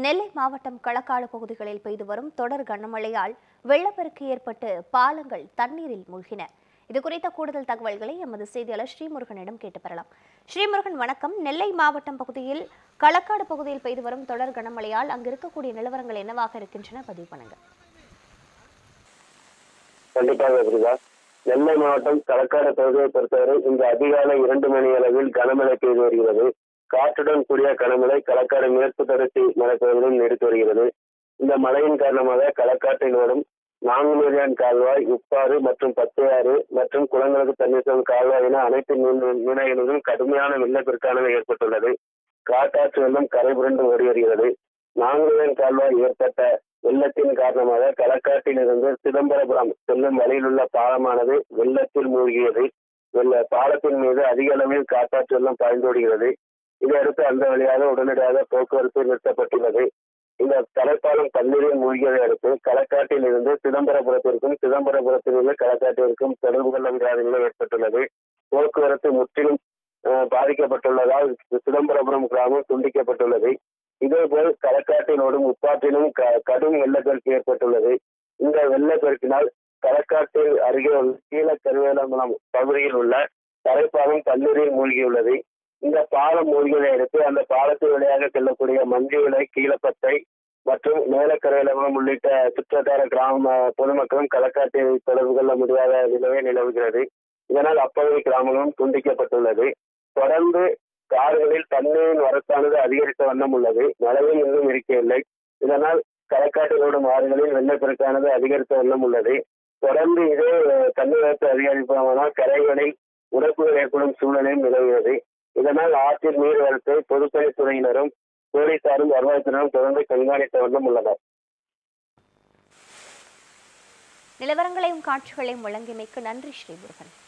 நெல்லை மாவட்டம் களக்காடு பகுதிகளில் பெய்து வரும் தொடர் கனமழையால் வெள்ளப்பெருக்கு ஏற்பட்டு பாலங்கள் தண்ணீரில் மூழ்கின இது குறித்த கூடுதல் தகவல்களை எமது செய்தியாளர் ஸ்ரீமுருகனிடம் கேட்டு பெறலாம் ஸ்ரீமுருகன் வணக்கம் நெல்லை மாவட்டம் பகுதியில் களக்காடு பகுதியில் பெய்து வரும் தொடர் கனமழையால் அங்கு இருக்கக்கூடிய நிலவரங்கள் என்னவாக இருக்கின்றன பதிவு பண்ணுங்க கண்டிப்பாக இருக்குதா நெல்லை மாவட்டம் களக்காடு பகுதியை பொறுத்தவரை இந்த அதிகாலை இரண்டு மணி அளவில் கனமழை பெய்து வருகிறது காற்றுடன் கூடிய கனமழை களக்காடு மேற்கு தொடர்ச்சி மலைப்பகுதியிலும் நீடித்து வருகிறது இந்த மழையின் காரணமாக களக்காட்டில் ஓடும் நாங்குநேரியான் கால்வாய் உப்பாறு மற்றும் பச்சையாறு மற்றும் குளங்களுக்கு தண்ணீர் செல்லும் கால்வாய் என அனைத்து நீர்- நீர்நிலைகளிலும் கடுமையான வெள்ளப்பெருக்கானது ஏற்பட்டுள்ளது காட்டாற்று வெள்ளம் கரை புரண்டு ஓடி வருகிறது நாங்குநேரியான் கால்வாய் ஏற்பட்ட வெள்ளத்தின் காரணமாக களக்காட்டில் இருந்து சிதம்பரபுரம் செல்லும் வழியில் உள்ள பாலமானது வெள்ளத்தில் மூழ்கியது வெள்ள பாலத்தின் மீது அதிக அளவில் காட்டாற்று வெள்ளம் பாய்ந்தோடுகிறது இதையடுத்து அந்த வழியாக உடனடியாக போக்குவரத்து நிறுத்தப்பட்டுள்ளது இந்த தலைப்பாலம் தண்ணீரில் மூழ்கியதை அடுத்து களக்காட்டில் இருந்து சிதம்பரபுரத்திற்கும் சிதம்பரபுரத்தில் இருந்து களக்காட்டிற்கும் தொடர்பு கொள்ள முடியாத நிலை ஏற்பட்டுள்ளது போக்குவரத்து முற்றிலும் அஹ், பாதிக்கப்பட்டுள்ளதால் சிதம்பரபுரம் கிராமம் துண்டிக்கப்பட்டுள்ளது இதேபோல் களக்காட்டில் ஓடும் உப்பாற்றிலும் க- கடும் வெள்ளப்பெருக்கு ஏற்பட்டுள்ளது இந்த வெள்ளப்பெருக்கினால் களக்காட்டில் அருகே உள்ள கீழ கருவேலங்குளம் பகுதியில் உள்ள தரைப்பாலம் தண்ணீரில் மூழ்கியுள்ளது இந்த பாலம் மூழ்கியதை அடுத்து அந்த பாலத்தின் வழியாக செல்லக்கூடிய மஞ்சு விலை கீழப்பத்தை மற்றும் மேலக்கரையிலகம் உள்ளிட்ட சுற்றுவட்டார கிராம பொதுமக்களும் களக்காட்டை தொடர்பு கொள்ள முடியாத நிலையே நிலவுகிறது இதனால் அப்பகுதி கிராமங்களும் துண்டிக்கப்பட்டுள்ளது தொடர்ந்து காடுகளில் தண்ணீரின் வரத்தானது அதிகரித்த வண்ணம் உள்ளது மழையும் இன்னும் இருக்கவில்லை இதனால் களக்காட்டில் ஓடும் ஆறுகளில் வெள்ளப்பெருக்கானது அதிகரித்த வண்ணம் உள்ளது தொடர்ந்து இதே அஹ், தண்ணீர் வரத்து அதிகரிப்பதானால் கரைகளில் உடைப்புகள் ஏற்படும் சூழ்நிலையும் நிலவுகிறது இதனால் ஆற்றில் நீர் வரத்தை பொதுப்பணித்துறையினரும் போலீசாரும் வருவாய்த்துறையினரும் தொடர்ந்து கண்காணித்த வண்ணம் உள்ளனர் நிலவரங்களையும் காட்சிகளையும் வழங்கியமைக்கு நன்றி ஸ்ரீமுருகன்